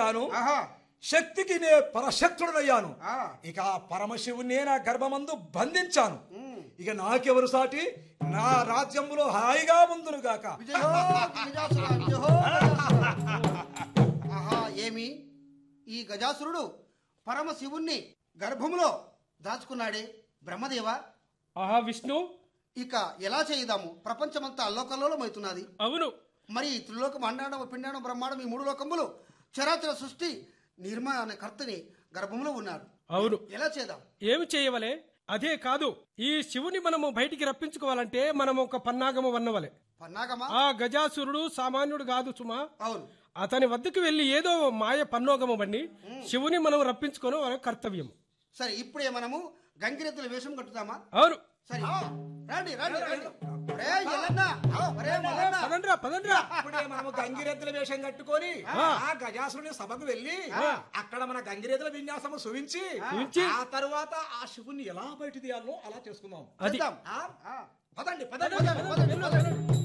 అయ్యాను ఆహా శక్తికి నే పరశక్తుడనయ్యాను ఆ. ఇక ఆ పరమశివునే నా గర్భమందు బంధించాను ఉమ్. ఇక నాకెవరు సాటి నా రాజ్యములో హాయిగా ఉందును గాక విజయో గజాసుర, విజయో గజాసుర. ఆహా ఏమి ఈ గజాసురుడు పరమశివుణ్ణి గర్భములో దాచుకున్నాడే బ్రహ్మదేవ ఆహా విష్ణు ఇక ఎలా చేయుదాము ప్రపంచమంతా అల్లోకల్లోలమవుతున్నది అవును మరి ఈ త్రిలోకం అండాడం పిండాడం బ్రహ్మాండం ఈ మూడు లోకములు చరాచర సృష్టి నిర్మాణ కర్తని గర్భంలో ఉన్నాడు అవును ఎలా చేద్దాం ఏమి చేయవలే అదే కాదు ఈ శివుని మనము బయటికి రప్పించుకోవాలంటే మనం ఒక పన్నాగము వన్నవలే పన్నాగమా ఆ గజాసురుడు సామాన్యుడు కాదు సుమా అవును అతని వద్దకు వెళ్లి ఏదో మాయ పన్నోగము బండి శివుని మనం రప్పించుకోవడం మన కర్తవ్యం సరే ఇప్పుడే మనము గంగిరెద్దుల వేషం కట్టుదామా అవును సరే రండి రండి రండి ఒరే, ఎల్లన్నా, ఒరే, మల్లన్నా. పదండ్రా పదండ్రా ఇప్పుడే మనము గంగిరెద్దుల వేషం కట్టుకొని ఆ గజాసురుని సభకు వెళ్ళి అక్కడ మన గంగిరెద్దుల విన్యాసము సువించి సువించి. ఆ తరువాత ఆ శివుని ఎలా బయట తీయాలో అలా చేసుకుందాం అది చేద్దాం. ఆ? ఆ. పదండి పదండి పదండి, పదండి, పదండి.